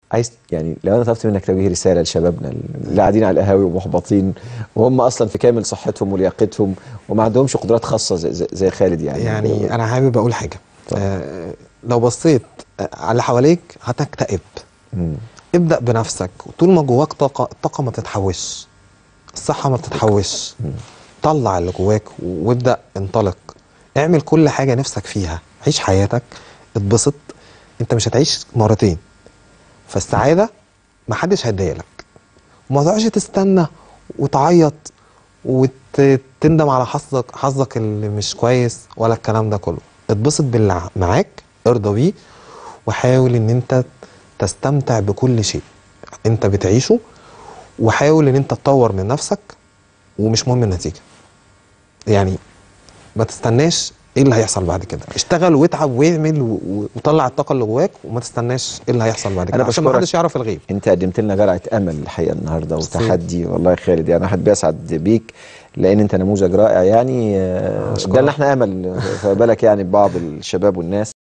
عايز يعني لو انا طلبت منك توجيه رساله لشبابنا اللي قاعدين على القهاوي ومحبطين وهم اصلا في كامل صحتهم ولياقتهم وما عندهمش قدرات خاصه زي, زي, زي خالد يعني يعني انا حابب اقول حاجه آه لو بصيت على اللي حواليك هتكتئب مم. ابدا بنفسك طول ما جواك طاقه الطاقه ما بتتحوش الصحه ما بتتحوش طلع اللي جواك وابدا انطلق اعمل كل حاجه نفسك فيها عيش حياتك اتبسط انت مش هتعيش مرتين فالسعاده محدش هيديها لك وما تقعدش تستنى وتعيط وتندم على حظك حظك اللي مش كويس ولا الكلام ده كله اتبسط باللي معاك ارضى بيه وحاول ان انت تستمتع بكل شيء انت بتعيشه وحاول ان انت تطور من نفسك ومش مهم النتيجه يعني ما تستناش ايه اللي هيحصل بعد كده اشتغل واتعب واعمل و- و- وطلع الطاقه اللي جواك وما تستناش ايه اللي هيحصل بعد كده أنا عشان ما بشكرك. حدش يعرف الغيب انت قدمت لنا جرعه امل الحقيقه النهارده ميرسي. وتحدي والله يا خالد يعني احد بيسعد بيك لان انت نموذج رائع يعني آه، أشكرك. ده اللي احنا امل فبالك يعني ببعض الشباب والناس